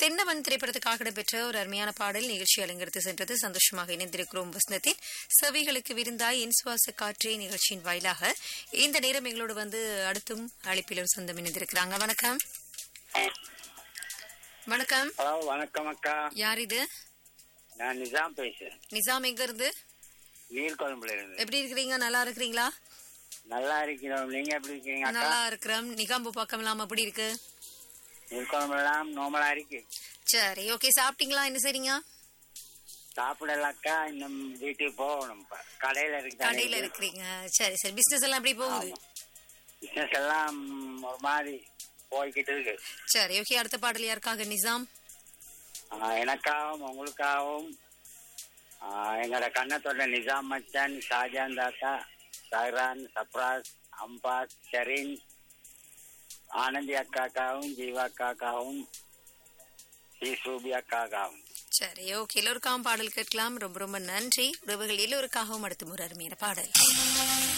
தென்னவன் திரைப்படத்துக்காக இடம்பெற்ற ஒரு அருமையான பாடல் நிகழ்ச்சி அலங்கரித்து சென்றது சந்தோஷமாக இணைந்திருக்கிறோம் வசந்தத்தின் செவிகளுக்கு விருந்தாய் என் சுவாச காற்றே நிகழ்ச்சியின் வாயிலாக இந்த நேரம் எங்களோடு வந்து அடுத்தும் அழைப்பில் ஒரு சொந்தம் இணைந்திருக்கிறாங்க வணக்கம் வணக்கம் ஹலோ வணக்கம் அக்கா யார் இது நான் நிஜாம் பேசுறேன் நிசாம் எங்க இருந்து நீர்கொழும்புல இருந்து எப்படி இருக்கிறீங்க நல்லா இருக்கிறீங்களா நல்லா இருக்கிறோம் நீங்க எப்படி இருக்கீங்க அக்கா நல்லா இருக்கிறோம் நிகாம்பு பக்கம் எல்லாம் எப்படி இருக்கு நீர்கொழும்புலாம் நோமலா இருக்கு சரி ஓகே சாப்பிட்டீங்களா என்ன செய்றீங்க சாப்பிடல அக்கா இன்னும் வீட்டுக்கு போகணும் இப்ப கடையில இருக்கு கடையில இருக்கிறீங்க சரி சரி பிசினஸ் எல்லாம் எப்படி போகுது பிசினஸ் எல்லாம் ஒரு மாதிரி போய்கிட்டு இருக்கு சரி ஓகே அடுத்த பாடல் யாருக்காக நிசாம் ஆஹ் எனக்காகவும் உங்களுக்காகவும் ஆஹ் எங்களோட கண்ணத்தோட நிஜாம் மச்சான் ஷாஜான் தாத்தா சஹரான் சப்ராஸ் அம்பாஸ் ஷரீன் ஆனந்தி அக்காக்காவும் ஜீவா அக்காக்காவும் ஸ்ரீ சூபி அக்காக்காவும் சரி ஓகே எல்லோருக்காகவும் பாடல் கேட்கலாம் ரொம்ப ரொம்ப நன்றி உறவுகள் எல்லோருக்காகவும் அடுத்த ஒரு அருமையான பாடல்